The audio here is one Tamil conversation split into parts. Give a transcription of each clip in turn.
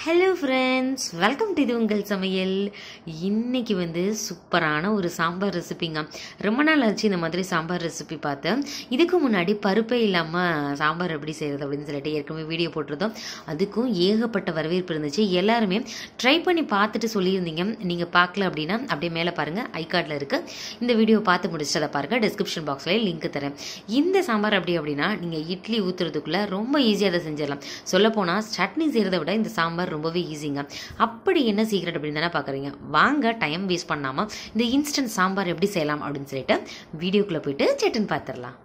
ஹலோ ஃப்ரெண்ட்ஸ் வெல்கம் டு இது உங்கள் சமையல் இன்னைக்கு வந்து சூப்பரான ஒரு சாம்பார் ரெசிபிங்க ரொம்ப நாள் ஆச்சு இந்த மாதிரி சாம்பார் ரெசிபி பார்த்தேன் இதுக்கு முன்னாடி பருப்பே இல்லாமல் சாம்பார் எப்படி செய்கிறது அப்படின்னு சொல்லிட்டு ஏற்கனவே வீடியோ போட்டிருந்தோம் அதுக்கும் ஏகப்பட்ட வரவேற்பு இருந்துச்சு எல்லாருமே ட்ரை பண்ணி பார்த்துட்டு சொல்லியிருந்தீங்க நீங்கள் பார்க்கல அப்படின்னா அப்படியே மேலே பாருங்கள் ஐ கார்டில் இருக்குது இந்த வீடியோ பார்த்து முடிச்சுட்டு அதை பாருங்கள் டிஸ்கிரிப்ஷன் பாக்ஸில் லிங்க் தரேன் இந்த சாம்பார் அப்படி அப்படின்னா நீங்கள் இட்லி ஊற்றுறதுக்குள்ளே ரொம்ப ஈஸியாக அதை செஞ்சிடலாம் சொல்லப்போனால் சட்னி செய்கிறத விட இந்த சாம்பார் ரொம்பவே ஈஸிங்க அப்படி என்ன சீக்ரெட் அப்படின்னு தானே பார்க்குறீங்க வாங்க டைம் வேஸ்ட் பண்ணாமல் இந்த இன்ஸ்டன்ட் சாம்பார் எப்படி செய்யலாம் அப்படின்னு சொல்லிட்டு வீடியோக்குள்ளே போயிட்டு சட்டுன்னு பார்த்துடலாம்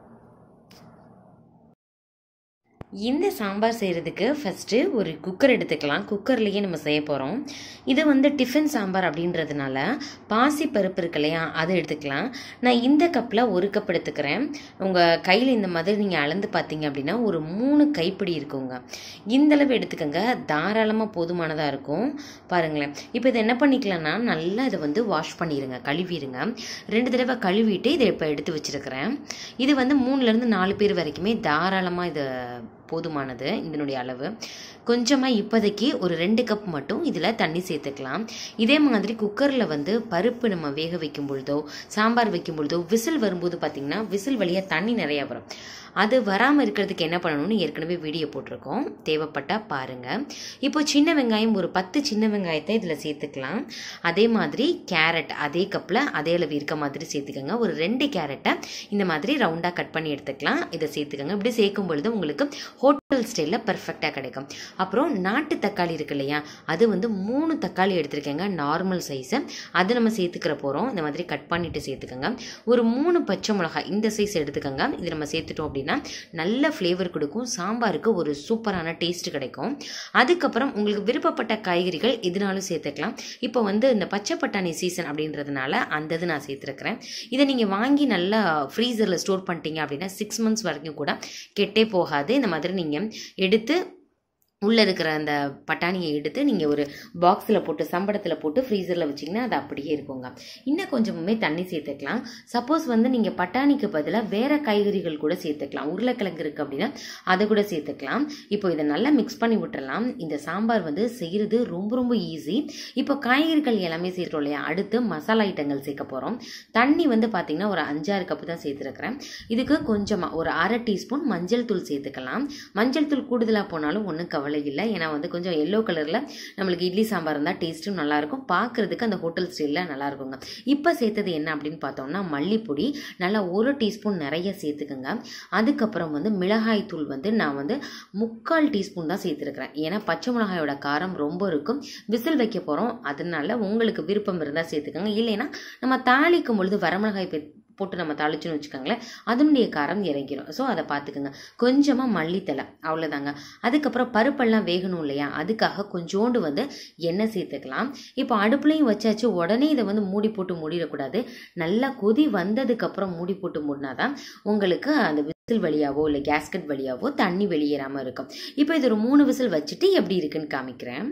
இந்த சாம்பார் செய்கிறதுக்கு ஃபஸ்ட்டு ஒரு குக்கர் எடுத்துக்கலாம் குக்கர்லேயே நம்ம செய்ய போகிறோம் இது வந்து டிஃபன் சாம்பார் அப்படின்றதுனால பாசி பருப்பு இருக்கு இல்லையா அதை எடுத்துக்கலாம் நான் இந்த கப்பில் ஒரு கப் எடுத்துக்கிறேன் உங்கள் கையில் இந்த மாதிரி நீங்கள் அளந்து பார்த்தீங்க அப்படின்னா ஒரு மூணு கைப்பிடி இருக்குங்க இந்த அளவு எடுத்துக்கோங்க தாராளமாக போதுமானதாக இருக்கும் பாருங்களேன் இப்போ இதை என்ன பண்ணிக்கலாம்னா நல்லா இதை வந்து வாஷ் பண்ணிடுங்க கழுவிடுங்க ரெண்டு தடவை கழுவிட்டு இதை இப்போ எடுத்து வச்சுருக்கிறேன் இது வந்து மூணுலேருந்து நாலு பேர் வரைக்குமே தாராளமாக இதை போதுமானது இதனுடைய அளவு கொஞ்சமாக இப்போதைக்கு ஒரு ரெண்டு கப் மட்டும் இதில் தண்ணி சேர்த்துக்கலாம் இதே மாதிரி குக்கரில் வந்து பருப்பு நம்ம வேக வைக்கும் பொழுதோ சாம்பார் வைக்கும் பொழுதோ விசில் வரும்போது பார்த்திங்கன்னா விசில் வழியாக தண்ணி நிறையா வரும் அது வராமல் இருக்கிறதுக்கு என்ன பண்ணணும்னு ஏற்கனவே வீடியோ போட்டிருக்கோம் தேவைப்பட்டால் பாருங்கள் இப்போ சின்ன வெங்காயம் ஒரு பத்து சின்ன வெங்காயத்தை இதில் சேர்த்துக்கலாம் அதே மாதிரி கேரட் அதே கப்பில் அதே அளவு இருக்க மாதிரி சேர்த்துக்கோங்க ஒரு ரெண்டு கேரட்டை இந்த மாதிரி ரவுண்டாக கட் பண்ணி எடுத்துக்கலாம் இதை சேர்த்துக்கோங்க இப்படி சேர்க்கும் பொழுது உங்களுக்கு ஹோட்டல் ஸ்டைலில் பர்ஃபெக்டாக கிடைக்கும் அப்புறம் நாட்டு தக்காளி இருக்கு இல்லையா அது வந்து மூணு தக்காளி எடுத்திருக்கேங்க நார்மல் சைஸை அது நம்ம சேர்த்துக்கிற போகிறோம் இந்த மாதிரி கட் பண்ணிட்டு சேர்த்துக்கோங்க ஒரு மூணு பச்சை மிளகாய் இந்த சைஸ் எடுத்துக்கோங்க இது நம்ம சேர்த்துட்டோம் அப்படின்னா நல்ல ஃப்ளேவர் கொடுக்கும் சாம்பாருக்கு ஒரு சூப்பரான டேஸ்ட் கிடைக்கும் அதுக்கப்புறம் உங்களுக்கு விருப்பப்பட்ட காய்கறிகள் எதுனாலும் சேர்த்துக்கலாம் இப்போ வந்து இந்த பச்சை பட்டாணி சீசன் அப்படின்றதுனால அந்த இது நான் சேர்த்துருக்கிறேன் இதை நீங்கள் வாங்கி நல்லா ஃப்ரீசரில் ஸ்டோர் பண்ணிட்டீங்க அப்படின்னா சிக்ஸ் மந்த்ஸ் வரைக்கும் கூட கெட்டே போகாது இந்த மாதிரி நீங்கள் எடுத்து உள்ளே இருக்கிற அந்த பட்டாணியை எடுத்து நீங்கள் ஒரு பாக்ஸில் போட்டு சம்படத்தில் போட்டு ஃப்ரீசரில் வச்சிங்கன்னா அது அப்படியே இருக்குங்க இன்னும் கொஞ்சமுமே தண்ணி சேர்த்துக்கலாம் சப்போஸ் வந்து நீங்கள் பட்டாணிக்கு பதிலாக வேறு காய்கறிகள் கூட சேர்த்துக்கலாம் உருளைக்கிழங்கு இருக்குது அப்படின்னா அதை கூட சேர்த்துக்கலாம் இப்போ இதை நல்லா மிக்ஸ் பண்ணி விட்டுறலாம் இந்த சாம்பார் வந்து செய்கிறது ரொம்ப ரொம்ப ஈஸி இப்போ காய்கறிகள் எல்லாமே சேர்த்துறோம் இல்லையா அடுத்து மசாலா ஐட்டங்கள் சேர்க்க போகிறோம் தண்ணி வந்து பார்த்திங்கன்னா ஒரு அஞ்சாறு கப்பு தான் சேர்த்துருக்கிறேன் இதுக்கு கொஞ்சமாக ஒரு அரை டீஸ்பூன் மஞ்சள் தூள் சேர்த்துக்கலாம் மஞ்சள் தூள் கூடுதலாக போனாலும் ஒன்றும் கவலை கவலை இல்லை ஏன்னா வந்து கொஞ்சம் எல்லோ கலரில் நம்மளுக்கு இட்லி சாம்பார் இருந்தால் டேஸ்ட்டும் நல்லாயிருக்கும் பார்க்குறதுக்கு அந்த ஹோட்டல் ஸ்டைலில் நல்லா இருக்குங்க இப்போ சேர்த்தது என்ன அப்படின்னு பார்த்தோம்னா மல்லிப்பொடி நல்லா ஒரு டீஸ்பூன் நிறைய சேர்த்துக்கோங்க அதுக்கப்புறம் வந்து மிளகாய் தூள் வந்து நான் வந்து முக்கால் டீஸ்பூன் தான் சேர்த்துருக்கிறேன் ஏன்னா பச்சை மிளகாயோட காரம் ரொம்ப இருக்கும் விசில் வைக்க போகிறோம் அதனால உங்களுக்கு விருப்பம் இருந்தால் சேர்த்துக்கோங்க இல்லைன்னா நம்ம தாளிக்கும் பொழுது வரமிளகாய் போட்டு நம்ம தாளிச்சுன்னு வச்சுக்கோங்களேன் அதனுடைய காரம் இறங்கிடும் ஸோ அதை பார்த்துக்குங்க கொஞ்சமாக மல்லித்தலை அவ்வளோதாங்க அதுக்கப்புறம் பருப்பெல்லாம் வேகணும் இல்லையா அதுக்காக கொஞ்சோண்டு வந்து எண்ணெய் சேர்த்துக்கலாம் இப்போ அடுப்புலையும் வச்சாச்சு உடனே இதை வந்து மூடி போட்டு மூடிடக்கூடாது நல்லா கொதி வந்ததுக்கப்புறம் மூடி போட்டு மூடினாதான் உங்களுக்கு அந்த விசில் வழியாவோ இல்லை கேஸ்கட் வழியாவோ தண்ணி வெளியேறாமல் இருக்கும் இப்போ இது ஒரு மூணு விசில் வச்சுட்டு எப்படி இருக்குன்னு காமிக்கிறேன்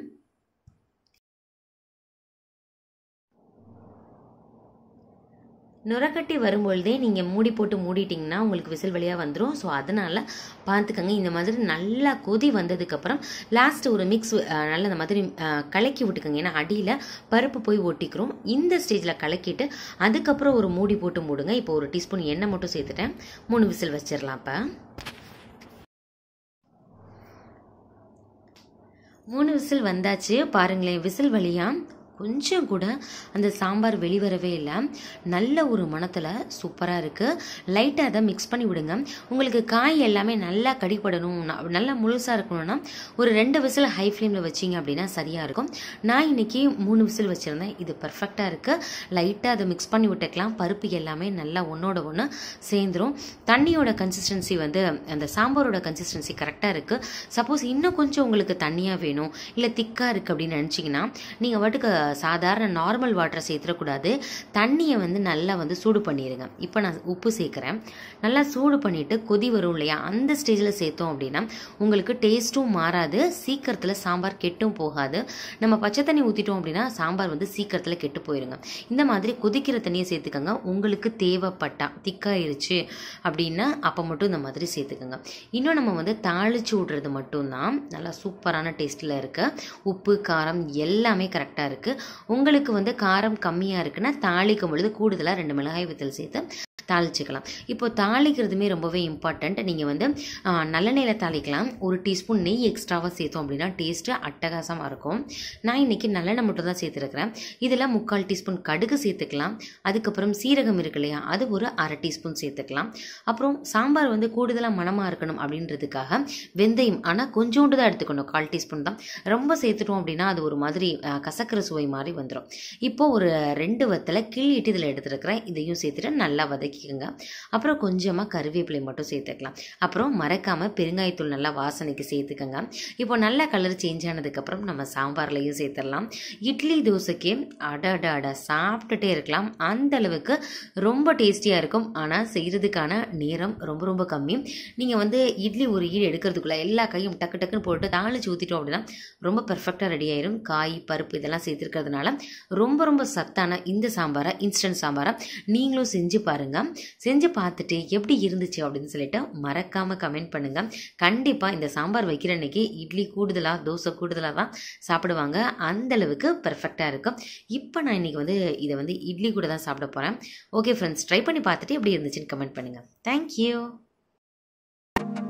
நுரக்கட்டி வரும்பொழுதே நீங்கள் மூடி போட்டு மூடிட்டிங்கன்னா உங்களுக்கு விசில் வழியாக வந்துடும் ஸோ அதனால் பார்த்துக்கங்க இந்த மாதிரி நல்லா கொதி வந்ததுக்கப்புறம் லாஸ்ட் ஒரு மிக்ஸ் நல்லா இந்த மாதிரி கலக்கி விட்டுக்கோங்க ஏன்னா அடியில் பருப்பு போய் ஒட்டிக்கிறோம் இந்த ஸ்டேஜில் கலக்கிட்டு அதுக்கப்புறம் ஒரு மூடி போட்டு மூடுங்க இப்போ ஒரு டீஸ்பூன் எண்ணெய் மட்டும் சேர்த்துட்டேன் மூணு விசில் வச்சிடலாம் இப்போ மூணு விசில் வந்தாச்சு பாருங்களேன் விசில் வழியாக கொஞ்சம் கூட அந்த சாம்பார் வெளிவரவே இல்லை நல்ல ஒரு மணத்தில் சூப்பராக இருக்குது லைட்டாக அதை மிக்ஸ் பண்ணி விடுங்க உங்களுக்கு காய் எல்லாமே நல்லா கடிப்படணும் நல்லா முழுசாக இருக்கணும்னா ஒரு ரெண்டு விசில் ஹை ஃப்ளேமில் வச்சிங்க அப்படின்னா சரியாக இருக்கும் நான் இன்றைக்கி மூணு விசில் வச்சுருந்தேன் இது பர்ஃபெக்டாக இருக்குது லைட்டாக அதை மிக்ஸ் பண்ணி விட்டுக்கலாம் பருப்பு எல்லாமே நல்லா ஒன்றோட ஒன்று சேர்ந்துடும் தண்ணியோட கன்சிஸ்டன்சி வந்து அந்த சாம்பாரோட கன்சிஸ்டன்சி கரெக்டாக இருக்குது சப்போஸ் இன்னும் கொஞ்சம் உங்களுக்கு தண்ணியாக வேணும் இல்லை திக்காக இருக்குது அப்படின்னு நினச்சிங்கன்னா நீங்கள் வாட்டுக்கு சாதாரண நார்மல் வாட்டரை சேர்த்துடக்கூடாது தண்ணியை வந்து நல்லா வந்து சூடு பண்ணிடுங்க இப்போ நான் உப்பு சேர்க்குறேன் நல்லா சூடு பண்ணிவிட்டு கொதி வரும் இல்லையா அந்த ஸ்டேஜில் சேர்த்தோம் அப்படின்னா உங்களுக்கு டேஸ்ட்டும் மாறாது சீக்கிரத்தில் சாம்பார் கெட்டும் போகாது நம்ம பச்சை தண்ணி ஊற்றிட்டோம் அப்படின்னா சாம்பார் வந்து சீக்கிரத்தில் கெட்டு போயிருங்க இந்த மாதிரி கொதிக்கிற தண்ணியை சேர்த்துக்கோங்க உங்களுக்கு தேவைப்பட்டா திக்காயிருச்சு அப்படின்னா அப்போ மட்டும் இந்த மாதிரி சேர்த்துக்கோங்க இன்னும் நம்ம வந்து தாளிச்சு விட்றது மட்டும்தான் நல்லா சூப்பரான டேஸ்ட்டில் இருக்குது உப்பு காரம் எல்லாமே கரெக்டாக இருக்குது உங்களுக்கு வந்து காரம் கம்மியாக இருக்குன்னா தாளிக்கும் பொழுது கூடுதலாக ரெண்டு மிளகாய் வித்தல் சேர்த்து தாளிச்சுக்கலாம் இப்போ தாளிக்கிறதுமே ரொம்பவே இம்பார்ட்டண்ட் நீங்கள் வந்து ஆ, நல்லெண்ணெயில் தாளிக்கலாம் ஒரு டீஸ்பூன் நெய் எக்ஸ்ட்ராவாக சேர்த்தோம் அப்படின்னா டேஸ்ட்டு அட்டகாசமாக இருக்கும் நான் இன்னைக்கு நல்லெண்ணெய் மட்டும் தான் சேர்த்துருக்கிறேன் இதில் முக்கால் டீஸ்பூன் கடுகு சேர்த்துக்கலாம் அதுக்கப்புறம் சீரகம் இருக்கு இல்லையா அது ஒரு அரை டீஸ்பூன் சேர்த்துக்கலாம் அப்புறம் சாம்பார் வந்து கூடுதலாக மணமாக இருக்கணும் அப்படின்றதுக்காக வெந்தயம் ஆனால் கொஞ்சோண்டு தான் எடுத்துக்கணும் கால் டீஸ்பூன் தான் ரொம்ப சேர்த்துட்டோம் அப்படின்னா அது ஒரு மாதிரி ஆ, கசக்கிற சுவை மாதிரி வந்துடும் இப்போ ஒரு ரெண்டு வத்தலை கிள்ளிட்டு இதில் எடுத்துருக்கிறேன் இதையும் சேர்த்துட்டு நல்லா வதக்கிக்கோங்க அப்புறம் கொஞ்சமாக கருவேப்பிலை மட்டும் சேர்த்துக்கலாம் அப்புறம் மறக்காமல் பெருங்காயத்தூள் நல்லா வாசனைக்கு சேர்த்துக்கோங்க இப்போ நல்லா கலர் சேஞ்ச் ஆனதுக்கப்புறம் நம்ம சாம்பார்லையும் சேர்த்துடலாம் இட்லி தோசைக்கு அட அட அட சாப்பிட்டுட்டே இருக்கலாம் அந்த அளவுக்கு ரொம்ப டேஸ்டியாக இருக்கும் ஆனால் செய்கிறதுக்கான நேரம் ரொம்ப ரொம்ப கம்மி நீங்கள் வந்து இட்லி ஒரு ஈடு எடுக்கிறதுக்குள்ள எல்லா கையும் டக்கு டக்குன்னு போட்டு தாளிச்சு ஊற்றிட்டோம் அப்படின்னா ரொம்ப பெர்ஃபெக்டாக ரெடி ஆயிரும் காய் பருப்பு இதெல்லாம் சேர்த்துருக்கிறதுனால ரொம்ப ரொம்ப சத்தான இந்த சாம்பாரை இன்ஸ்டன்ட் சாம்பாரை நீங்களும் செஞ்சு பாருங்க செஞ்சு பார்த்துட்டு எப்படி இருந்துச்சு அப்படின்னு சொல்லிட்டு மறக்காம கமெண்ட் பண்ணுங்க கண்டிப்பா இந்த சாம்பார் வைக்கிற அன்னைக்கு இட்லி கூடுதலா தோசை கூடுதலா தான் சாப்பிடுவாங்க அந்த அளவுக்கு பெர்ஃபெக்டா இருக்கும் இப்போ நான் இன்னைக்கு வந்து இதை வந்து இட்லி கூட தான் சாப்பிட போறேன் ஓகே ஃப்ரெண்ட்ஸ் ட்ரை பண்ணி பார்த்துட்டு எப்படி இருந்துச்சுன்னு கமெண்ட் பண்ணுங்க தேங்க்யூ